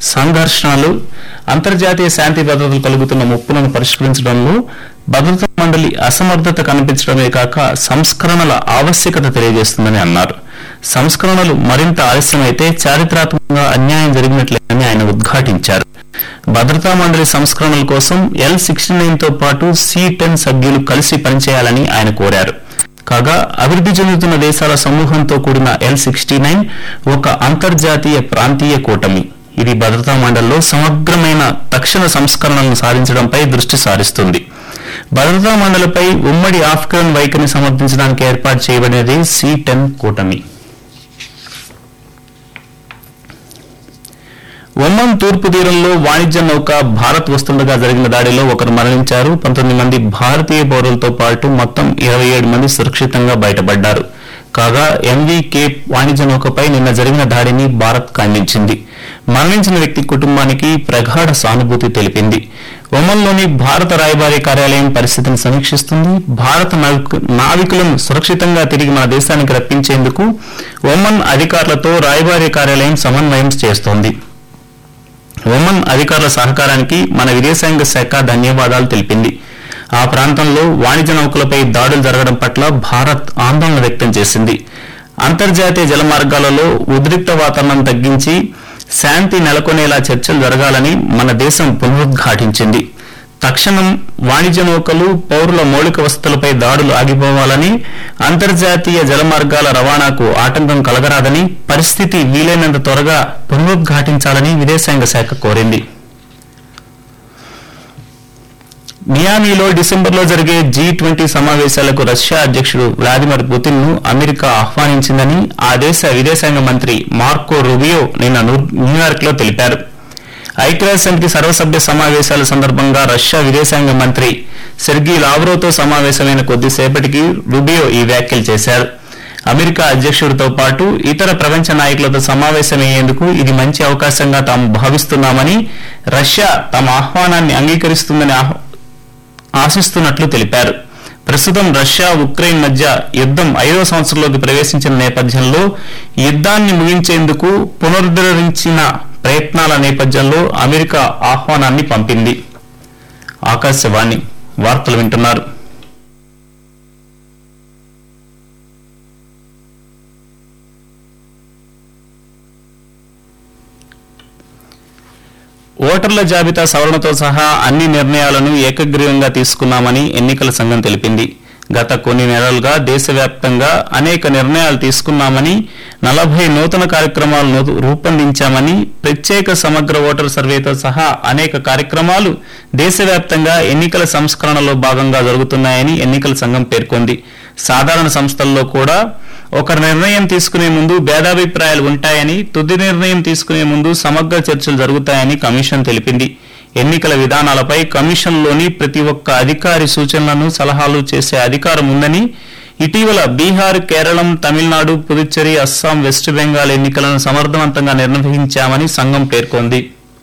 సంఘర్షణలు అంతర్జాతీయ శాంతి భద్రతలు కలుగుతున్న ముప్పులను పరిష్కరించడంలో భద్రతా మండలి అసమర్థత కనిపించడమే కాక సంస్కరణల ఆవశ్యకత తెలియజేస్తుందని అన్నారు సంస్కరణలు మరింత ఆలస్యమైతే చారిత్రాత్మకంగా అన్యాయం జరిగినట్లేదని ఆయన ఉద్ఘాటించారు భద్రతా మండలి సంస్కరణల కోసం ఎల్ సిక్స్టీ నైన్ తో పాటు సి టెన్ సభ్యులు కలిసి పనిచేయాలని ఆయన కోరారు కాగా అభివృద్ధి చెందుతున్న దేశాల సమూహంతో కూడిన ఎల్ సిక్స్టీ నైన్ ఒక అంతర్జాతీయ ప్రాంతీయ కూటమి ఇది భద్రతా మండలిలో సమగ్రమైన తక్షణ సంస్కరణలను సాధించడంపై దృష్టి సారిస్తుంది భద్రతా మండలిపై ఉమ్మడి ఆఫ్ఘన్ వైఖరిని సమర్థించడానికి ఏర్పాటు చేయబడినది సి టెన్ కూటమి ఒమన్ తూర్పు తీరంలో వాణిజ్య నౌక భారత్ వస్తుండగా జరిగిన దాడిలో ఒకరు మరణించారు పంతొమ్మిది మంది భారతీయ పౌరులతో పాటు మొత్తం ఇరవై ఏడు మంది సురక్షితంగా బయటపడ్డారు కాగా ఎంవీ కేప్ వాణిజ్య నౌకపై నిన్న జరిగిన దాడిని భారత్ ఖండించింది మరణించిన వ్యక్తి కుటుంబానికి ప్రగాఢ సానుభూతి తెలిపింది ఒమన్లోని భారత రాయబారి కార్యాలయం పరిస్థితిని సమీక్షిస్తుంది భారత నావికు- నావికులను సురక్షితంగా తిరిగి మన దేశానికి రప్పించేందుకు ఒమన్ అధికారులతో రాయబారి కార్యాలయం సమన్వయం చేస్తోంది ఒమన్ అధికారుల సహకారానికి మన విదేశాంగ శాఖ ధన్యవాదాలు తెలిపింది ఆ ప్రాంతంలో వాణిజ్య నౌకలపై దాడులు జరగడం పట్ల భారత్ ఆందోళన వ్యక్తం చేసింది అంతర్జాతీయ జలమార్గాలలో ఉద్రిక్త వాతావరణం తగ్గించి శాంతి నెలకొనేలా చర్చలు జరగాలని మన దేశం పునరుద్ఘాటించింది తక్షణం వాణిజ్య నౌకలు పౌరుల మౌలిక వసతులపై దాడులు ఆగిపోవాలని అంతర్జాతీయ జలమార్గాల రవాణాకు ఆటంకం కలగరాదని పరిస్థితి వీలైనంత త్వరగా పునరుద్ఘాటించాలని విదేశాంగ శాఖ కోరింది మియామిలో డిసెంబర్లో జరిగే జీ ట్వంటీ సమావేశాలకు రష్యా అధ్యక్షుడు వ్లాదిమిర్ పుతిన్ ను అమెరికా ఆహ్వానించిందని ఆ దేశ విదేశాంగ మంత్రి మార్కో రుబియో నిన్న న్యూ- న్యూయార్క్ లో తెలిపారు ఐక్యరాజ్య సమితి సర్వసభ్య సమావేశాల సందర్భంగా రష్యా విదేశాంగ మంత్రి సెర్గీ లావ్రోతో సమావేశమైన కొద్దిసేపటికి రుబియో ఈ వ్యాఖ్యలు చేశారు అమెరికా అధ్యక్షుడితో పాటు ఇతర ప్రపంచ నాయకులతో సమావేశమయ్యేందుకు ఇది మంచి అవకాశంగా తాము భావిస్తున్నామని రష్యా తమ ఆహ్వానాన్ని అంగీకరిస్తుందని ఆహ్- ఆశిస్తున్నట్లు తెలిపారు ప్రస్తుతం రష్యా ఉక్రెయిన్ మధ్య యుద్ధం ఐదో సంవత్సరంలోకి ప్రవేశించిన నేపథ్యంలో యుద్ధాన్ని ముగించేందుకు పునరుద్ధరించిన ప్రయత్నాల నేపథ్యంలో అమెరికా ఆహ్వానాన్ని పంపింది ఆకాశవాణి వార్తలు వింటున్నారు ఓటర్ల జాబితా సవరణతో సహా అన్ని నిర్ణయాలను ఏకగ్రీవంగా తీసుకున్నామని ఎన్నికల సంఘం తెలిపింది గత కొన్ని నెలలుగా దేశవ్యాప్తంగా అనేక నిర్ణయాలు తీసుకున్నామని నలభై నూతన కార్యక్రమాలను రూపొందించామని ప్రత్యేక సమగ్ర ఓటర్ సర్వేతో సహా అనేక కార్యక్రమాలు దేశవ్యాప్తంగా ఎన్నికల సంస్కరణలో భాగంగా జరుగుతున్నాయని ఎన్నికల సంఘం పేర్కొంది సాధారణ సంస్థల్లో కూడా ఒక నిర్ణయం తీసుకునే ముందు భేదాభిప్రాయాలు ఉంటాయని తుది నిర్ణయం తీసుకునే ముందు సమగ్ర చర్చలు జరుగుతాయని కమిషన్ తెలిపింది ఎన్నికల విధానాలపై కమిషన్లోని ప్రతి ఒక్క అధికారి సూచనలను సలహాలు చేసే అధికారం ఉందని ఇటీవల బీహార్ కేరళం తమిళనాడు పుదుచ్చేరి అస్సాం వెస్ట్ బెంగాల్ ఎన్నికలను సమర్థవంతంగా నిర్వహించామని సంఘం పేర్కొంది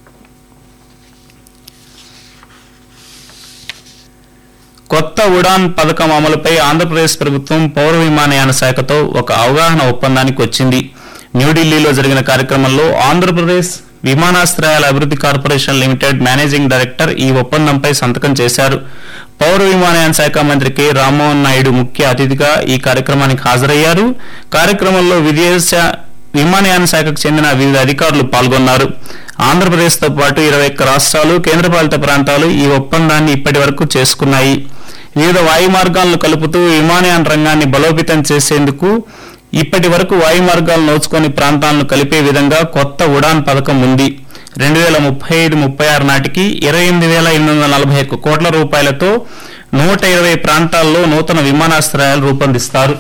కొత్త ఉడాన్ పథకం అమలుపై ఆంధ్రప్రదేశ్ ప్రభుత్వం పౌర విమానయాన శాఖతో ఒక అవగాహన ఒప్పందానికి వచ్చింది న్యూఢిల్లీలో జరిగిన కార్యక్రమంలో ఆంధ్రప్రదేశ్ విమానాశ్రయాల అభివృద్ధి కార్పొరేషన్ లిమిటెడ్ మేనేజింగ్ డైరెక్టర్ ఈ ఒప్పందంపై సంతకం చేశారు పౌర విమానయాన శాఖ మంత్రి కె రామ్మోహన్ నాయుడు ముఖ్య అతిథిగా ఈ కార్యక్రమానికి హాజరయ్యారు కార్యక్రమంలో విదేశ విమానయాన శాఖకు చెందిన వివిధ అధికారులు పాల్గొన్నారు ఆంధ్రప్రదేశ్తో పాటు ఇరవై ఒక్క రాష్ట్రాలు కేంద్రపాలిత ప్రాంతాలు ఈ ఒప్పందాన్ని ఇప్పటి వరకు చేసుకున్నాయి వివిధ వాయు మార్గాలను కలుపుతూ విమానయాన రంగాన్ని బలోపేతం చేసేందుకు ఇప్పటి వరకు వాయు మార్గాలు నోచుకొని ప్రాంతాలను కలిపే విధంగా కొత్త ఉడాన్ పథకం ఉంది రెండు వేల ముప్పై ఐదు ముప్పై ఆరు నాటికి ఇరవై ఎనిమిది వేల ఎనిమిది వందల నలభై ఒక్క కోట్ల రూపాయలతో నూట ఇరవై ప్రాంతాల్లో నూతన విమానాశ్రయాలు రూపొందిస్తారు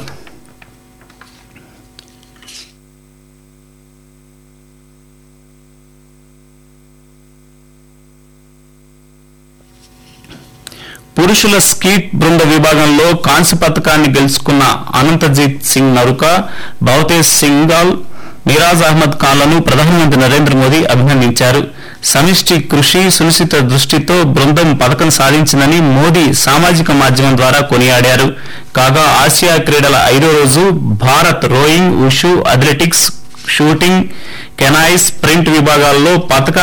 పురుషుల స్కీట్ బృంద విభాగంలో కాంస్య పథకాన్ని గెలుచుకున్న అనంతజీత్ సింగ్ నరుక భవతేజ్ సింగాల్ మిరాజ్ అహ్మద్ ఖాన్లను ప్రధానమంత్రి నరేంద్ర మోదీ అభినందించారు సమిష్టి కృషి సునిశ్చిత దృష్టితో బృందం పథకం సాధించిందని మోదీ సామాజిక మాధ్యమం ద్వారా కొనియాడారు కాగా ఆసియా క్రీడల ఐదో రోజు Bharat rowing wushu athletics shooting canoe sprint విభాగాల్లో పథకాల